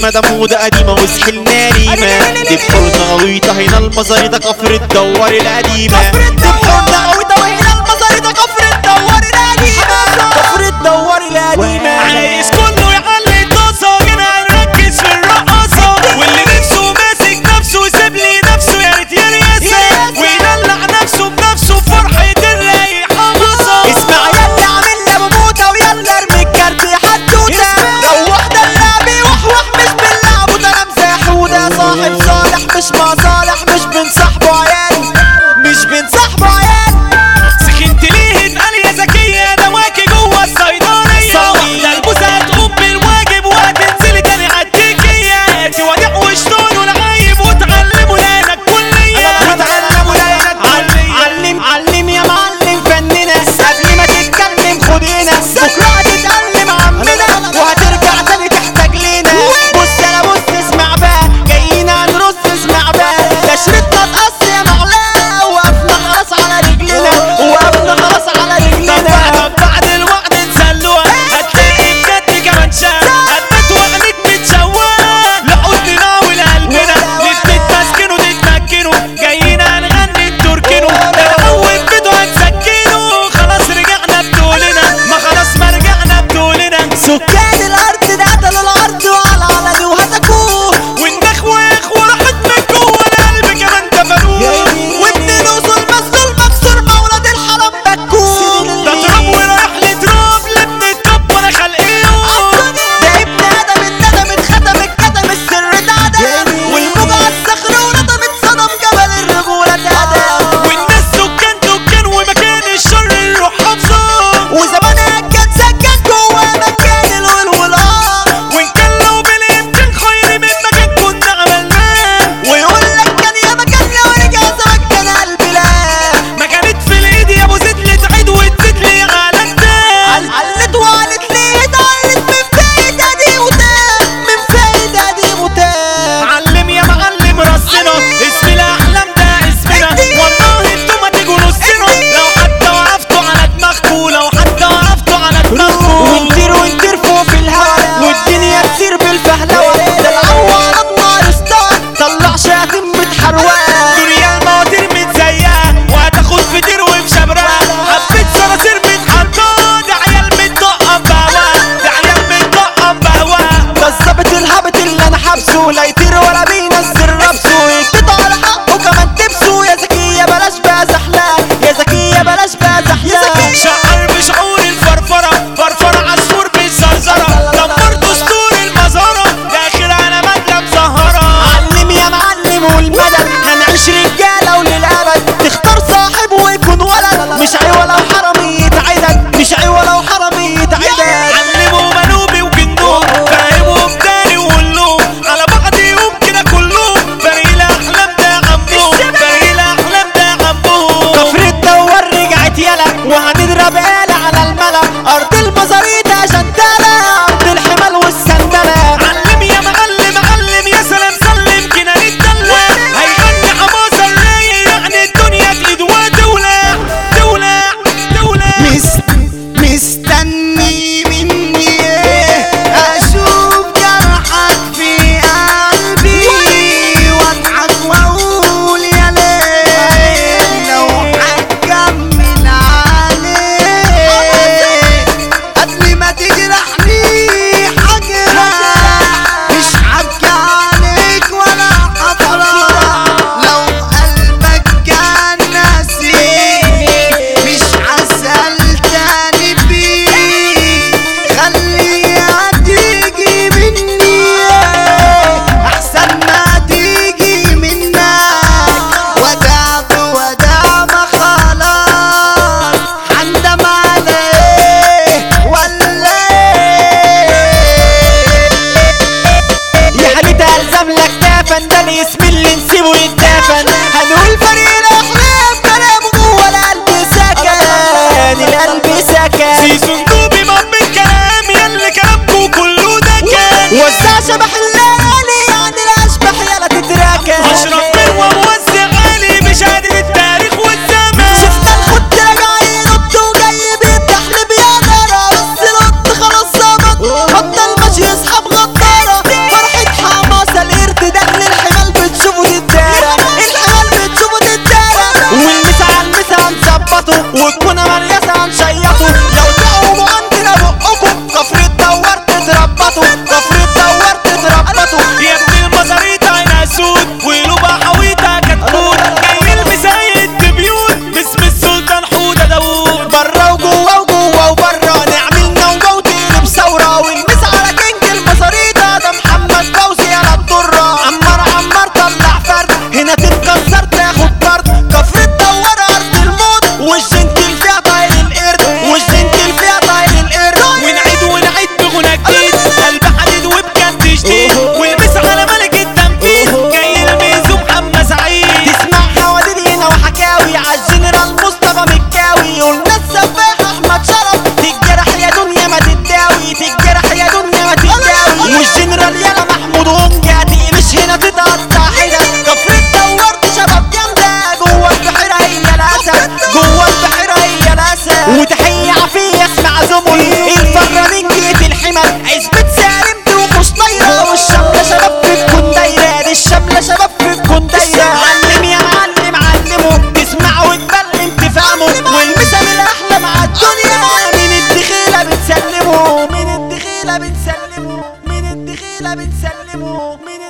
قديمة ده موضة قديمة وسحل ناريمة دي بحورنا غويطة هنا المزاريطة كفر الدوار القديمة دي بحورنا قويطة وهنا المزاريطة كفر الدوار القديمة كفر الدوار القديمة عايز كله يعلي الطاسة جينا هنركز في الرقاصة واللي نفسه ماسك نفسه يسيب لي نفسه يا ريت يريسة ويدلع نفسه بنفسه فرحة الرايق حمصة اسمع يلا عامل لي ابو موتة ويلا ارمي الكارت حدوتة روح دلابي وحوح مش باللعب وده انا مزاحودة صاحب صالح مش مصالح مش بنصاحبه عيال مش بنصاحبه عيال سكنت ليه اتقال يا زكية دواكي جوه الصيدلية صوي. ده البوسة هتقوم بالواجب وهتنزلي تاني عالتكية تودع وشطون والعيب وتعلموا لانك كلية وتعلموا ليلة علم علم علم يا معلم فننا قبل ما تتكلم خدينا بكره هتتعلم عمنا وهترجع تاني تحتاج لينا بص انا بص اسمع بقى جايين هنرص اسمع بقى ده شريطنا اتقص يا معلاه وقفنا خلاص على رجلنا وقفنا خلاص على رجلنا طب بعد الوعد نسلوها هتلاقي بجد كمان شهر هتبات وعدك متشوهة لحضننا ولقلبنا نبتدي تسكنوا تتمكنوا جايين هنغني التركينو ده أول فيديو هنسكنه خلاص رجعنا بطولنا ما خلاص ما رجعنا بطولنا سكان الارض ده قتلوا الارض وعلى علني وهتكوه والنخوخ وراحت من جوه القلب كمان دفنوه واتنين وصول مسؤول مكسور مولد الحرام بكوه ده تراب ورايح لتراب لابن التوب وانا خلقيهم ده ابن ادم الندم اتختم اتكتم السر اتعدم والموجة على الصخر ونظم اتصدم جبل الرجولة اتهدم والناس سكان دكان ومكان الشر يروح حافظه وزمانها كان سكن جوا مكان الولولار وان كان لو بالامكان خير من مكان كنا عملناه ويقول لك كان يا مكان لو رجع زمان كان قلبي لا ما كانت في الايد يا ابو زيد لي تعيد وتزيد لي على الدم علت وقالت لي اتعلت من فايدة دي وتام من فايدة دي وتام علم يا معلم راسنا اسم الاحلام ده اسمنا والله انتوا ما تيجوا نصنا لو حتى وقفتوا على دماغكوا لو حتى وقفتوا على دماغكوا ونطير ونطير فوق في الهوا والدنيا تسير بالفهلوة ده العوار النار ستار طلع شاتم متحروق دنيا المواتير متزيقة وهتاخد فطير ومشبرقة حبيت صراصير متحطة ده عيال متطقم بهوا ده عيال متطقم بهوا ده الظابط الهابط اللي انا حابسه لا يطير ولا بينزل رابسه يديته على حقه كمان تبسه يا زكية بلاش بقى زحلقة يا زكية بلاش بقى زحلقة شعر بشعور الفرفرة فرفرة عصفور بالزرزرة دمر دستور المزارة داخل على مدلة مزهرة علم يا معلم والمدد هنعيش رجالة وللأبد تختار صاحب ويكون ولد مش عيوة لو حرامي يتعدك مش عيوة لو حرامي يتعدك علموا منوبي وجندهم فهمهم تاني وقولهم على بعض يوم كده كلهم فريق الأحلام ده عمهم فريق الأحلام ده عمهم كفر الدوار رجعت يلا وهنضرب آلة على الملا أرض المزاريط عشان تلا أرض الحمال والسندلة علم يا معلم علم يا سلام سلم كنا نتدلع هيغني حماسة الرايق يعني الدنيا تقيد ودولة دولة دولة مستني مني ايه اشوف جرحك في قلبي واضحك واقول يا ليل لو هتكمل عليه قبل ما تجرحني حاجة مش هبكي عليك ولا هفرح لو قلبك كان ناسيني مش هسأل تاني فيك خليها تيجي مني أحسن ما تيجي منك ودعت ودعم خلاص عندما عليه ولا يا حبيبي الزم لك كافن ده الاسم اللي نسيبه يتدفن هنقول فريق الاحلام كلامه جوه القلب سكن القلب سكن سيزون دوبي مام الكلام ياللي كلامكوا كله ده كان وزع شبح الليالي يعني الاشبح يلا تتراكن اشرف مروه موزع عالي بشهادة التاريخ والزمان شفنا الخد راجع ينط وجاي بيتحلب يا دارة بس نط خلاص ظبط بطل ماشي يسحب غدارة فرحة بنسلمه من الدخيلة بنسلمه من